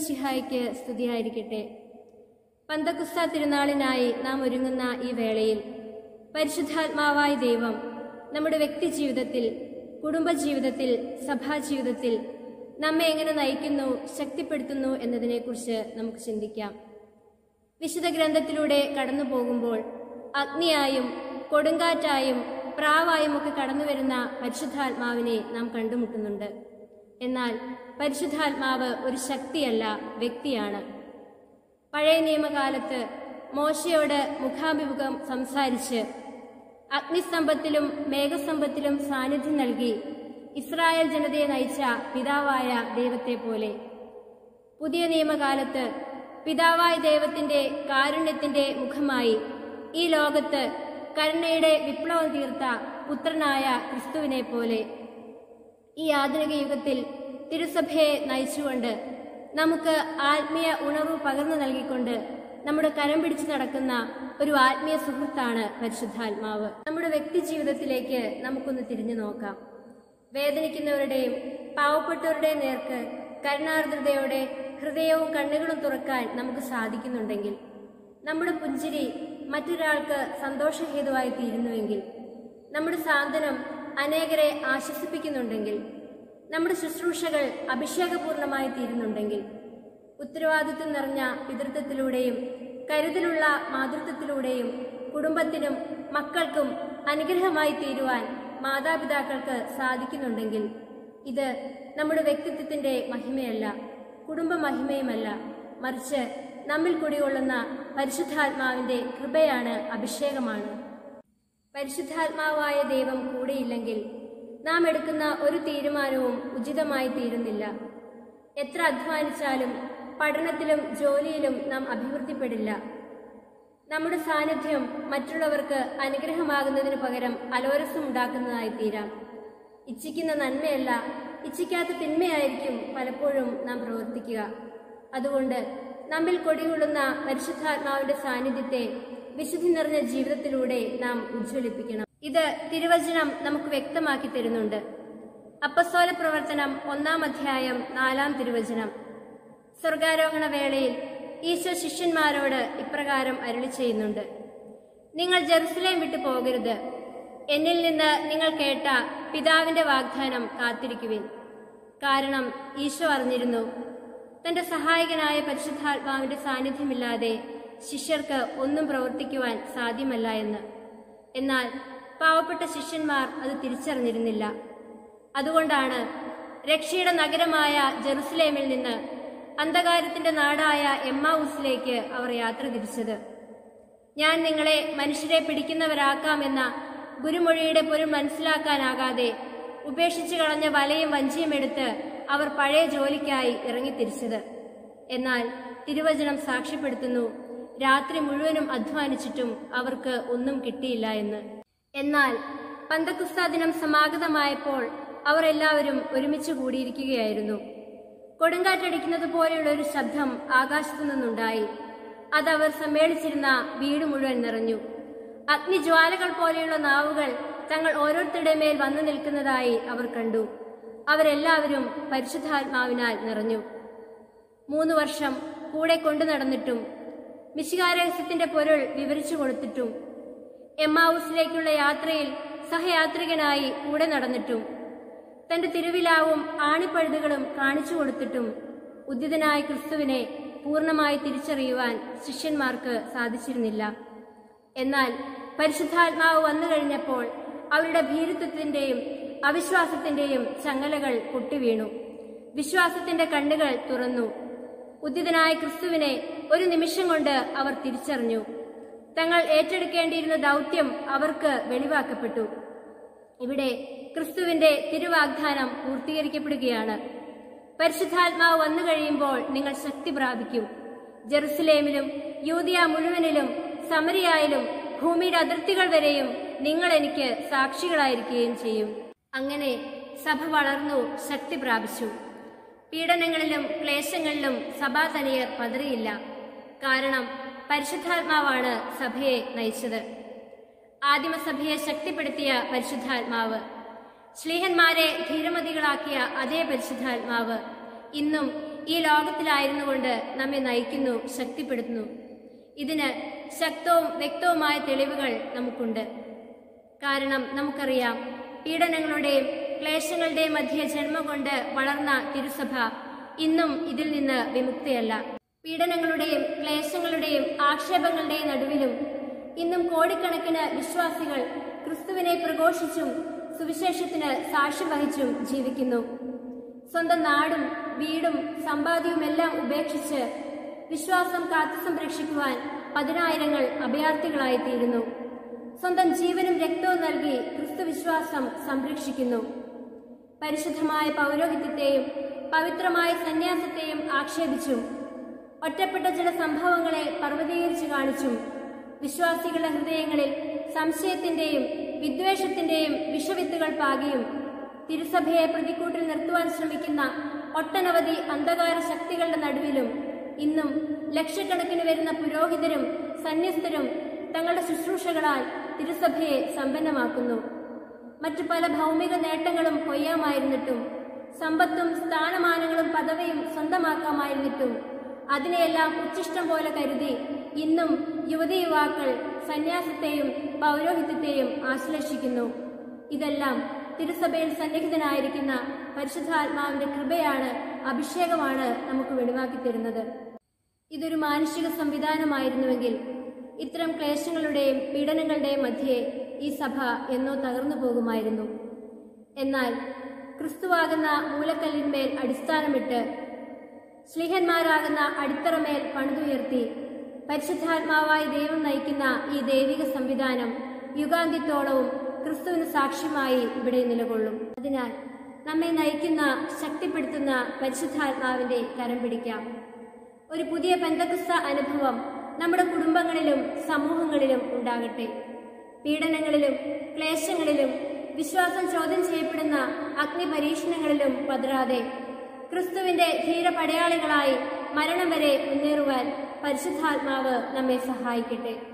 മിശിഹായ്ക്ക് സ്തുതിയായിരിക്കട്ടെ പന്തക്കുസ്ത തിരുനാളിനായി നാം ഒരുങ്ങുന്ന ഈ വേളയിൽ പരിശുദ്ധാത്മാവായ ദൈവം നമ്മുടെ വ്യക്തി ജീവിതത്തിൽ കുടുംബജീവിതത്തിൽ സഭാജീവിതത്തിൽ നമ്മെ എങ്ങനെ നയിക്കുന്നു ശക്തിപ്പെടുത്തുന്നു എന്നതിനെക്കുറിച്ച് നമുക്ക് ചിന്തിക്കാം വിശുദ്ധ ഗ്രന്ഥത്തിലൂടെ കടന്നു പോകുമ്പോൾ അഗ്നിയായും കൊടുങ്കാറ്റായും പ്രാവായും ഒക്കെ കടന്നു വരുന്ന പരിശുദ്ധാത്മാവിനെ നാം കണ്ടുമുട്ടുന്നുണ്ട് എന്നാൽ പരിശുദ്ധാത്മാവ് ഒരു ശക്തിയല്ല വ്യക്തിയാണ് പഴയ നിയമകാലത്ത് മോശയോട് മുഖാഭിമുഖം സംസാരിച്ച് അഗ്നിസ്തംഭത്തിലും മേഘസ്തംഭത്തിലും സാന്നിധ്യം നൽകി ഇസ്രായേൽ ജനതയെ നയിച്ച പിതാവായ ദൈവത്തെ പോലെ പുതിയ നിയമകാലത്ത് പിതാവായ ദൈവത്തിന്റെ കാരുണ്യത്തിന്റെ മുഖമായി ഈ ലോകത്ത് കരുണയുടെ വിപ്ലവം തീർത്ത പുത്രനായ ക്രിസ്തുവിനെ പോലെ ഈ ആധുനിക യുഗത്തിൽ തിരുസഭയെ നയിച്ചുകൊണ്ട് നമുക്ക് ആത്മീയ ഉണർവ് പകർന്നു നൽകിക്കൊണ്ട് നമ്മുടെ കരം പിടിച്ചു നടക്കുന്ന ഒരു ആത്മീയ സുഹൃത്താണ് പരിശുദ്ധാത്മാവ് നമ്മുടെ വ്യക്തി ജീവിതത്തിലേക്ക് നമുക്കൊന്ന് തിരിഞ്ഞു നോക്കാം വേദനിക്കുന്നവരുടെയും പാവപ്പെട്ടവരുടെയും നേർക്ക് കരുണാർദ്രതയോടെ ഹൃദയവും കണ്ണുകളും തുറക്കാൻ നമുക്ക് സാധിക്കുന്നുണ്ടെങ്കിൽ നമ്മുടെ പുഞ്ചിരി മറ്റൊരാൾക്ക് സന്തോഷഹേതുവായി തീരുന്നുവെങ്കിൽ നമ്മുടെ സാന്ത്വനം അനേകരെ ആശ്വസിപ്പിക്കുന്നുണ്ടെങ്കിൽ നമ്മുടെ ശുശ്രൂഷകൾ അഭിഷേകപൂർണമായി തീരുന്നുണ്ടെങ്കിൽ ഉത്തരവാദിത്വം നിറഞ്ഞ പിതൃത്വത്തിലൂടെയും കരുതലുള്ള മാതൃത്വത്തിലൂടെയും കുടുംബത്തിനും മക്കൾക്കും അനുഗ്രഹമായി തീരുവാൻ മാതാപിതാക്കൾക്ക് സാധിക്കുന്നുണ്ടെങ്കിൽ ഇത് നമ്മുടെ വ്യക്തിത്വത്തിന്റെ മഹിമയല്ല കുടുംബ മഹിമയുമല്ല മറിച്ച് നമ്മിൽ കുടികൊള്ളുന്ന പരിശുദ്ധാത്മാവിന്റെ കൃപയാണ് അഭിഷേകമാണ് പരിശുദ്ധാത്മാവായ ദൈവം കൂടെയില്ലെങ്കിൽ നാം എടുക്കുന്ന ഒരു തീരുമാനവും ഉചിതമായി തീരുന്നില്ല എത്ര അധ്വാനിച്ചാലും പഠനത്തിലും ജോലിയിലും നാം അഭിവൃദ്ധിപ്പെടില്ല നമ്മുടെ സാന്നിധ്യം മറ്റുള്ളവർക്ക് അനുഗ്രഹമാകുന്നതിന് പകരം അലോരസം ഉണ്ടാക്കുന്നതായി തീരാം ഇച്ഛിക്കുന്ന നന്മയല്ല ഇച്ഛിക്കാത്ത തിന്മയായിരിക്കും പലപ്പോഴും നാം പ്രവർത്തിക്കുക അതുകൊണ്ട് നമ്മിൽ കൊടികൊള്ളുന്ന പരിശുദ്ധാത്മാവിന്റെ സാന്നിധ്യത്തെ വിശുദ്ധി നിറഞ്ഞ ജീവിതത്തിലൂടെ നാം ഉജ്ജ്വലിപ്പിക്കണം ഇത് തിരുവചനം നമുക്ക് വ്യക്തമാക്കി തരുന്നുണ്ട് അപ്പസ്തോല പ്രവർത്തനം ഒന്നാം അധ്യായം നാലാം തിരുവചനം സ്വർഗാരോഹണ വേളയിൽ ഈശോ ശിഷ്യന്മാരോട് ഇപ്രകാരം അരുളി ചെയ്യുന്നുണ്ട് നിങ്ങൾ ജെറുസലേം വിട്ടു പോകരുത് എന്നിൽ നിന്ന് നിങ്ങൾ കേട്ട പിതാവിന്റെ വാഗ്ദാനം കാത്തിരിക്കുവിൻ കാരണം ഈശോ അറിഞ്ഞിരുന്നു തന്റെ സഹായകനായ പരിശുദ്ധാത്മാവിന്റെ സാന്നിധ്യമില്ലാതെ ശിഷ്യർക്ക് ഒന്നും പ്രവർത്തിക്കുവാൻ സാധ്യമല്ല എന്ന് എന്നാൽ പാവപ്പെട്ട ശിഷ്യന്മാർ അത് തിരിച്ചറിഞ്ഞിരുന്നില്ല അതുകൊണ്ടാണ് രക്ഷയുടെ നഗരമായ ജെറുസലേമിൽ നിന്ന് അന്ധകാരത്തിന്റെ നാടായ എമ്മാവൂസിലേക്ക് അവർ യാത്ര തിരിച്ചത് ഞാൻ നിങ്ങളെ മനുഷ്യരെ പിടിക്കുന്നവരാക്കാമെന്ന ഗുരുമൊഴിയുടെ പൊരുൾ മനസ്സിലാക്കാനാകാതെ ഉപേക്ഷിച്ചു കളഞ്ഞ വലയും വഞ്ചിയും എടുത്ത് അവർ പഴയ ജോലിക്കായി ഇറങ്ങിത്തിരിച്ചത് എന്നാൽ തിരുവചനം സാക്ഷ്യപ്പെടുത്തുന്നു രാത്രി മുഴുവനും അധ്വാനിച്ചിട്ടും അവർക്ക് ഒന്നും കിട്ടിയില്ല എന്ന് എന്നാൽ പന്തക്കുസ്ത ദിനം സമാഗതമായപ്പോൾ അവർ എല്ലാവരും ഒരുമിച്ച് കൂടിയിരിക്കുകയായിരുന്നു കൊടുങ്കാറ്റടിക്കുന്നത് പോലെയുള്ള ഒരു ശബ്ദം ആകാശത്തു നിന്നുണ്ടായി അതവർ സമ്മേളിച്ചിരുന്ന വീട് മുഴുവൻ നിറഞ്ഞു അഗ്നിജ്വാലകൾ പോലെയുള്ള നാവുകൾ തങ്ങൾ ഓരോരുത്തരുടെ മേൽ വന്നു നിൽക്കുന്നതായി അവർ കണ്ടു അവരെല്ലാവരും പരിശുദ്ധാത്മാവിനാൽ നിറഞ്ഞു മൂന്ന് വർഷം കൂടെ കൊണ്ടു നടന്നിട്ടും മിശികാരഹസ്യത്തിന്റെ പൊരുൾ വിവരിച്ചു കൊടുത്തിട്ടും എമ്മാവൂസിലേക്കുള്ള യാത്രയിൽ സഹയാത്രികനായി കൂടെ നടന്നിട്ടും തന്റെ തിരുവിലാവും ആണിപ്പഴുതുകളും കാണിച്ചു കൊടുത്തിട്ടും ഉദ്ധിതനായ ക്രിസ്തുവിനെ പൂർണ്ണമായി തിരിച്ചറിയുവാൻ ശിഷ്യന്മാർക്ക് സാധിച്ചിരുന്നില്ല എന്നാൽ പരിശുദ്ധാത്മാവ് വന്നു കഴിഞ്ഞപ്പോൾ അവരുടെ ഭീരുത്വത്തിന്റെയും അവിശ്വാസത്തിന്റെയും ചങ്ങലകൾ പൊട്ടിവീണു വിശ്വാസത്തിന്റെ കണ്ണുകൾ തുറന്നു ഉദ്ധിതനായ ക്രിസ്തുവിനെ ഒരു നിമിഷം കൊണ്ട് അവർ തിരിച്ചറിഞ്ഞു തങ്ങൾ ഏറ്റെടുക്കേണ്ടിയിരുന്ന ദൗത്യം അവർക്ക് വെളിവാക്കപ്പെട്ടു ഇവിടെ ക്രിസ്തുവിന്റെ തിരുവാഗ്ദാനം പൂർത്തീകരിക്കപ്പെടുകയാണ് പരിശുദ്ധാത്മാവ് വന്നു കഴിയുമ്പോൾ നിങ്ങൾ ശക്തി പ്രാപിക്കും ജെറുസലേമിലും യൂതിയ മുഴുവനിലും സമരിയായാലും ഭൂമിയുടെ അതിർത്തികൾ വരെയും നിങ്ങൾ എനിക്ക് സാക്ഷികളായിരിക്കുകയും ചെയ്യും അങ്ങനെ സഭ വളർന്നു ശക്തി പ്രാപിച്ചു പീഡനങ്ങളിലും ക്ലേശങ്ങളിലും സഭാതനിയർ പതറിയില്ല കാരണം പരിശുദ്ധാത്മാവാണ് സഭയെ നയിച്ചത് ആദിമസഭയെ ശക്തിപ്പെടുത്തിയ പരിശുദ്ധാത്മാവ് ശ്ലീഹന്മാരെ ധീരമതികളാക്കിയ അതേ പരിശുദ്ധാത്മാവ് ഇന്നും ഈ ലോകത്തിലായിരുന്നുകൊണ്ട് നമ്മെ നയിക്കുന്നു ശക്തിപ്പെടുത്തുന്നു ഇതിന് ശക്തവും വ്യക്തവുമായ തെളിവുകൾ നമുക്കുണ്ട് കാരണം നമുക്കറിയാം പീഡനങ്ങളുടെയും ക്ലേശങ്ങളുടെയും മധ്യ ജന്മം കൊണ്ട് വളർന്ന തിരുസഭ ഇന്നും ഇതിൽ നിന്ന് വിമുക്തയല്ല പീഡനങ്ങളുടെയും ക്ലേശങ്ങളുടെയും ആക്ഷേപങ്ങളുടെയും നടുവിലും ഇന്നും കോടിക്കണക്കിന് വിശ്വാസികൾ ക്രിസ്തുവിനെ പ്രഘോഷിച്ചും സുവിശേഷത്തിന് സാക്ഷ്യം വഹിച്ചും ജീവിക്കുന്നു സ്വന്തം നാടും വീടും സമ്പാദ്യവുമെല്ലാം ഉപേക്ഷിച്ച് വിശ്വാസം കാത്തു സംരക്ഷിക്കുവാൻ പതിനായിരങ്ങൾ അഭയാർത്ഥികളായിത്തീരുന്നു സ്വന്തം ജീവനും രക്തവും നൽകി ക്രിസ്തുവിശ്വാസം സംരക്ഷിക്കുന്നു പരിശുദ്ധമായ പൗരോഹിത്യത്തെയും പവിത്രമായ സന്യാസത്തെയും ആക്ഷേപിച്ചും ഒറ്റപ്പെട്ട ചില സംഭവങ്ങളെ പർവ്വതീകരിച്ചു കാണിച്ചും വിശ്വാസികളുടെ ഹൃദയങ്ങളിൽ സംശയത്തിന്റെയും വിദ്വേഷത്തിന്റെയും വിഷവിത്തുകൾ പാകിയും തിരുസഭയെ പ്രതിക്കൂട്ടിൽ നിർത്തുവാൻ ശ്രമിക്കുന്ന ഒട്ടനവധി അന്ധകാര ശക്തികളുടെ നടുവിലും ഇന്നും ലക്ഷക്കണക്കിന് വരുന്ന പുരോഹിതരും സന്യസ്തരും തങ്ങളുടെ ശുശ്രൂഷകളാൽ തിരുസഭയെ സമ്പന്നമാക്കുന്നു മറ്റു പല ഭൗമിക നേട്ടങ്ങളും കൊയ്യാമായിരുന്നിട്ടും സമ്പത്തും സ്ഥാനമാനങ്ങളും പദവിയും സ്വന്തമാക്കാമായിരുന്നിട്ടും അതിനെയെല്ലാം ഉച്ഛിഷ്ടം പോലെ കരുതി ഇന്നും യുവതി യുവാക്കൾ സന്യാസത്തെയും പൗരോഹിത്യത്തെയും ആശ്ലേഷിക്കുന്നു ഇതെല്ലാം തിരുസഭയിൽ സന്നിഹിതനായിരിക്കുന്ന പരിശുദ്ധാത്മാവിന്റെ കൃപയാണ് അഭിഷേകമാണ് നമുക്ക് വെളിവാക്കി തരുന്നത് ഇതൊരു മാനുഷിക സംവിധാനമായിരുന്നുവെങ്കിൽ ഇത്തരം ക്ലേശങ്ങളുടെയും പീഡനങ്ങളുടെയും മധ്യേ ഈ സഭ എന്നോ തകർന്നു പോകുമായിരുന്നു എന്നാൽ ക്രിസ്തുവാകുന്ന മൂലക്കല്ലിന്മേൽ അടിസ്ഥാനമിട്ട് ശ്ലീഹന്മാരാകുന്ന അടിത്തറമേൽ പണിതുയർത്തി പരിശുദ്ധാത്മാവായി ദൈവം നയിക്കുന്ന ഈ ദൈവിക സംവിധാനം യുഗാന്ത്യത്തോളവും ക്രിസ്തുവിന് സാക്ഷ്യമായി ഇവിടെ നിലകൊള്ളും അതിനാൽ നമ്മെ നയിക്കുന്ന ശക്തിപ്പെടുത്തുന്ന പരിശുദ്ധാത്മാവിന്റെ കരം പിടിക്കാം ഒരു പുതിയ പെന്തക്രിസ്ത അനുഭവം നമ്മുടെ കുടുംബങ്ങളിലും സമൂഹങ്ങളിലും ഉണ്ടാകട്ടെ പീഡനങ്ങളിലും ക്ലേശങ്ങളിലും വിശ്വാസം ചോദ്യം ചെയ്യപ്പെടുന്ന അഗ്നി പരീക്ഷണങ്ങളിലും പതരാതെ ക്രിസ്തുവിന്റെ ധീരപടയാളികളായി മരണം വരെ മുന്നേറുവാൻ പരിശുദ്ധാത്മാവ് നമ്മെ സഹായിക്കട്ടെ